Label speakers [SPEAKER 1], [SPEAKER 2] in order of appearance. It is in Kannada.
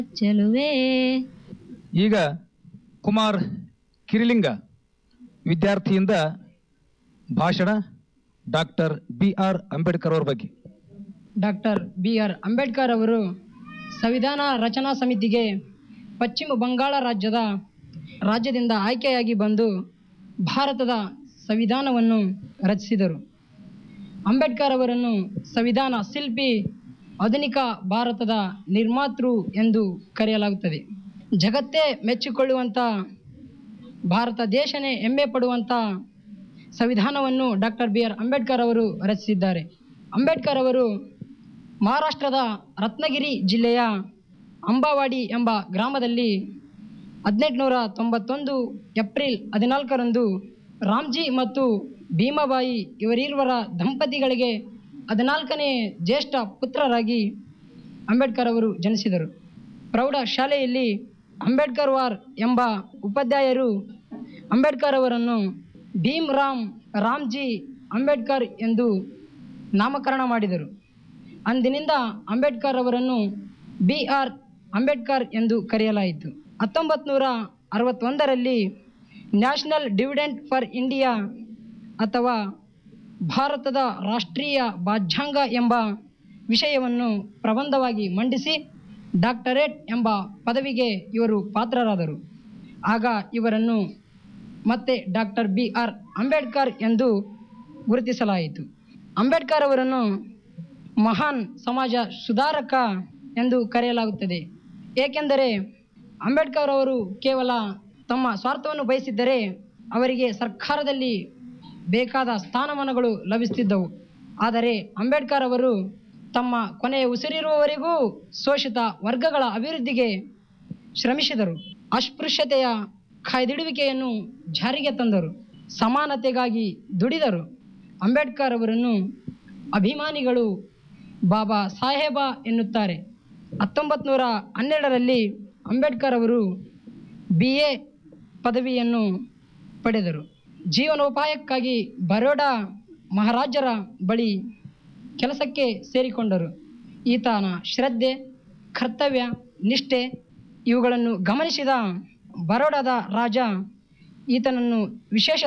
[SPEAKER 1] ಚೆಲುವೆ
[SPEAKER 2] ಈಗ ಕುಮಾರ್ ಕಿರಿಲಿಂಗ ವಿದ್ಯಾರ್ಥಿಯಿಂದ ಭಾಷಣ ಡಾಕ್ಟರ್ ಬಿ ಆರ್ ಅಂಬೇಡ್ಕರ್ ಅವರ ಬಗ್ಗೆ
[SPEAKER 3] ಡಾಕ್ಟರ್ ಬಿ ಆರ್ ಅಂಬೇಡ್ಕರ್ ಅವರು ಸಂವಿಧಾನ ರಚನಾ ಸಮಿತಿಗೆ ಪಶ್ಚಿಮ ಬಂಗಾಳ ರಾಜ್ಯದ ರಾಜ್ಯದಿಂದ ಆಯ್ಕೆಯಾಗಿ ಬಂದು ಭಾರತದ ಸಂವಿಧಾನವನ್ನು ರಚಿಸಿದರು ಅಂಬೇಡ್ಕರ್ ಅವರನ್ನು ಸಂವಿಧಾನ ಶಿಲ್ಪಿ ಆಧುನಿಕ ಭಾರತದ ನಿರ್ಮಾತೃ ಎಂದು ಕರೆಯಲಾಗುತ್ತದೆ ಜಗತ್ತೇ ಮೆಚ್ಚಿಕೊಳ್ಳುವಂಥ ಭಾರತ ದೇಶನೇ ಹೆಮ್ಮೆ ಪಡುವಂಥ ಸಂವಿಧಾನವನ್ನು ಡಾಕ್ಟರ್ ಬಿ ಆರ್ ಅಂಬೇಡ್ಕರ್ ಅವರು ರಚಿಸಿದ್ದಾರೆ ಅಂಬೇಡ್ಕರ್ ಅವರು ಮಹಾರಾಷ್ಟ್ರದ ರತ್ನಗಿರಿ ಜಿಲ್ಲೆಯ ಅಂಬಾವಾಡಿ ಎಂಬ ಗ್ರಾಮದಲ್ಲಿ ಹದಿನೆಂಟುನೂರ ತೊಂಬತ್ತೊಂದು ಏಪ್ರಿಲ್ ಹದಿನಾಲ್ಕರಂದು ರಾಮ್ಜಿ ಮತ್ತು ಭೀಮಾಬಾಯಿ ಇವರಿರುವರ ದಂಪತಿಗಳಿಗೆ ಹದಿನಾಲ್ಕನೇ ಜ್ಯೇಷ್ಠ ಪುತ್ರರಾಗಿ ಅಂಬೇಡ್ಕರ್ ಅವರು ಜನಿಸಿದರು ಪ್ರೌಢ ಶಾಲೆಯಲ್ಲಿ ಅಂಬೇಡ್ಕರ್ ವಾರ್ ಎಂಬ ಉಪಾಧ್ಯಾಯರು ಅಂಬೇಡ್ಕರ್ ಅವರನ್ನು ಭೀಮ್ ರಾಮ್ ರಾಮ್ಜಿ ಅಂಬೇಡ್ಕರ್ ಎಂದು ನಾಮಕರಣ ಮಾಡಿದರು ಅಂದಿನಿಂದ ಅಂಬೇಡ್ಕರ್ ಅವರನ್ನು ಬಿ ಆರ್ ಅಂಬೇಡ್ಕರ್ ಎಂದು ಕರೆಯಲಾಯಿತು ಹತ್ತೊಂಬತ್ತು ನೂರ ಅರವತ್ತೊಂದರಲ್ಲಿ ನ್ಯಾಷನಲ್ ಡಿವಿಡೆಂಟ್ ಫಾರ್ ಇಂಡಿಯಾ ಅಥವಾ ಭಾರತದ ರಾಷ್ಟ್ರೀಯ ಬಾಜ್ಯಾಂಗ ಎಂಬ ವಿಷಯವನ್ನು ಪ್ರಬಂಧವಾಗಿ ಮಂಡಿಸಿ ಡಾಕ್ಟರೇಟ್ ಎಂಬ ಪದವಿಗೆ ಇವರು ಪಾತ್ರರಾದರು ಆಗ ಇವರನ್ನು ಮತ್ತೆ ಡಾಕ್ಟರ್ ಬಿ ಆರ್ ಅಂಬೇಡ್ಕರ್ ಎಂದು ಗುರುತಿಸಲಾಯಿತು ಅಂಬೇಡ್ಕರ್ ಅವರನ್ನು ಮಹಾನ್ ಸಮಾಜ ಸುಧಾರಕ ಎಂದು ಕರೆಯಲಾಗುತ್ತದೆ ಏಕೆಂದರೆ ಅಂಬೇಡ್ಕರ್ ಅವರು ಕೇವಲ ತಮ್ಮ ಸ್ವಾರ್ಥವನ್ನು ಬಯಸಿದ್ದರೆ ಅವರಿಗೆ ಸರ್ಕಾರದಲ್ಲಿ ಬೇಕಾದ ಸ್ಥಾನಮಾನಗಳು ಲಭಿಸುತ್ತಿದ್ದವು ಆದರೆ ಅಂಬೇಡ್ಕರ್ ಅವರು ತಮ್ಮ ಕೊನೆಯ ಉಸಿರಿರುವವರೆಗೂ ಶೋಷಿತ ವರ್ಗಗಳ ಅಭಿವೃದ್ಧಿಗೆ ಶ್ರಮಿಸಿದರು ಅಸ್ಪೃಶ್ಯತೆಯ ಕಾಯ್ದಿಡುವಿಕೆಯನ್ನು ಜಾರಿಗೆ ತಂದರು ಸಮಾನತೆಗಾಗಿ ದುಡಿದರು ಅಂಬೇಡ್ಕರ್ ಅವರನ್ನು ಅಭಿಮಾನಿಗಳು ಬಾಬಾ ಸಾಹೇಬ ಎನ್ನುತ್ತಾರೆ ಹತ್ತೊಂಬತ್ತು ನೂರ ಹನ್ನೆರಡರಲ್ಲಿ ಅಂಬೇಡ್ಕರ್ ಅವರು ಬಿ ಎ ಪದವಿಯನ್ನು ಪಡೆದರು ಜೀವನೋಪಾಯಕ್ಕಾಗಿ ಬರೋಡಾ ಮಹಾರಾಜರ ಬಳಿ ಕೆಲಸಕ್ಕೆ ಸೇರಿಕೊಂಡರು ಈತನ ಶ್ರದ್ಧೆ ಕರ್ತವ್ಯ ನಿಷ್ಠೆ ಇವುಗಳನ್ನು ಗಮನಿಸಿದ ಬರೋಡಾದ ರಾಜ ಈತನನ್ನು ವಿಶೇಷ